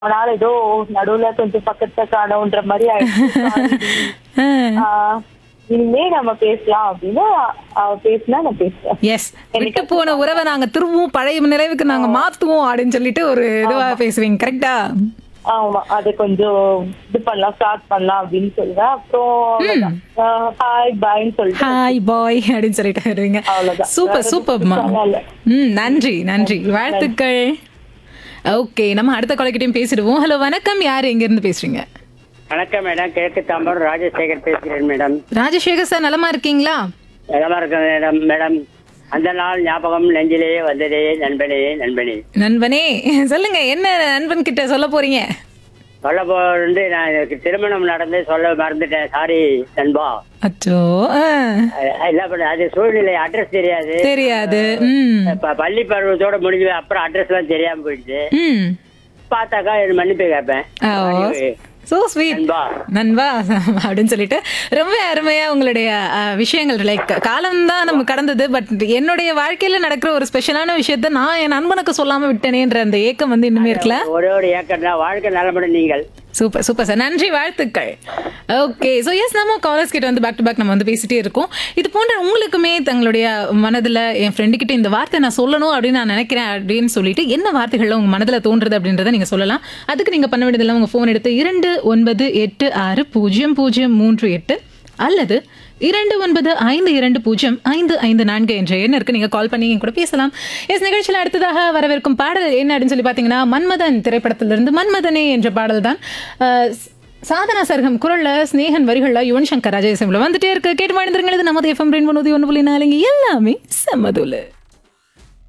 அவனால ஏதோ நடுவுல கொஞ்சம் பக்கத்துல காணோன்ற மாதிரி ஆயிடுச்சு ஆ. ஆஹ் இனிமே நம்ம பேசலாம் அப்படின்னு அவ பேசினா நான் பேசுறேன் எஸ் விட்டு போன உறவை நாங்க திரும்பவும் பழைய நினைவுக்கு நாங்க மாத்துவோம் அப்படின்னு சொல்லிட்டு ஒரு இதுவா பேசுவீங்க கரெக்டா ஆமா அது கொஞ்சம் இது பண்ணலாம் ஸ்டார்ட் பண்ணலாம் அப்படின்னு சொல்லுவேன் அப்புறம் ஹாய் பாய்ன்னு சொல்லிட்டு ஹாய் பாய் அப்படின்னு சொல்லிட்டு வருவீங்க அவ்வளவுதான். சூப்பர் வேற சூப்பர்மா எதுவும் இல்ல. ம் நன்றி நன்றி வாழ்த்துக்கள் ஓகே நம்ம அடுத்த கொலைக்கிட்டையும் பேசிடுவோம் ஹலோ வணக்கம் யார் எங்க இருந்து பேசுறீங்க வணக்கம் மேடம் கிழக்கு தாம்பரம் ராஜசேகர் பேசுகிறேன் மேடம் ராஜசேகர் சார் நலமா இருக்கீங்களா நலமா இருக்கேன் மேடம் மேடம் அந்த நாள் ஞாபகம் நெஞ்சிலே வந்ததே நண்பனே நண்பனே நண்பனே சொல்லுங்க என்ன நண்பன் கிட்ட சொல்ல போறீங்க சொல்ல போறது நான் எனக்கு திருமணம் நடந்து சொல்ல மறந்துட்டேன் சாரி நண்பா அச்சோ ஆ, அஹ் இல்ல பண்ண அது சூழ்நிலை அட்ரஸ் தெரியாது தெரியாது ம் இப்ப பள்ளி பருவத்தோட முடிஞ்சு அப்புறம் அட்ரஸ் எல்லாம் தெரியாம போயிடுச்சு ம் பார்த்தாக்கா எனக்கு மன்னிப்பு கேட்பேன் சோ ஸ்வீட் நண்பா நண்பா அப்படின்னு சொல்லிட்டு ரொம்ப அருமையா உங்களுடைய அஹ், விஷயங்கள் லைக் காலம் தான் நம்ம கடந்தது பட் என்னுடைய வாழ்க்கையில நடக்கிற ஒரு ஸ்பெஷலான விஷயத்த நான் என் நண்பனுக்கு சொல்லாம விட்டேனேன்ற அந்த ஏக்கம் வந்து இன்னுமே இருக்கல ஒரே ஒரு ஏக்கர் தான் வாழ்க்கை நலமுடன் நீங்கள் சூப்பர் சூப்பர் சார் நன்றி வாழ்த்துக்கள் ஓகே ஸோ எஸ் நம்ம காலர்ஸ் கிட்ட வந்து பேக் டு பேக் நம்ம வந்து பேசிட்டே இருக்கோம் இது போன்ற உங்களுக்குமே தங்களுடைய மனதில் என் ஃப்ரெண்டு கிட்ட இந்த வார்த்தை நான் சொல்லணும் அப்படின்னு நான் நினைக்கிறேன் அப்படின்னு சொல்லிட்டு என்ன வார்த்தைகள் உங்க மனதில் தோன்றுறது அப்படின்றத நீங்க சொல்லலாம் அதுக்கு நீங்க பண்ண வேண்டியதெல்லாம் உங்க ஃபோன் எடுத்து இரண்டு ஒன்பது எட்டு ஆறு பூஜ்ஜியம் பூஜ்ஜியம் மூன்று எட்டு அல்லது இரண்டு ஒன்பது ஐந்து இரண்டு பூஜ்ஜியம் ஐந்து ஐந்து நான்கு என்ற எண்ணிற்கு நீங்க கால் பண்ணி என் கூட பேசலாம் எஸ் நிகழ்ச்சியில் அடுத்ததாக வரவிருக்கும் பாடல் என்ன அப்படின்னு சொல்லி பார்த்தீங்கன்னா மன்மதன் திரைப்படத்திலிருந்து மன்மதனே என்ற பாடல் தான் அஹ், சாதனா சர்கம் குரல்ல ஸ்னேகன் வரிகள்ல யுவன் சங்கர் ராஜேசம்ல வந்துட்டே இருக்கு கேட்டு வாழ்ந்துருங்க இது நமது எஃப்எம் ரெண்டு ஒன்று புள்ளி நாலுங்க எல்லாமே சம்மதுல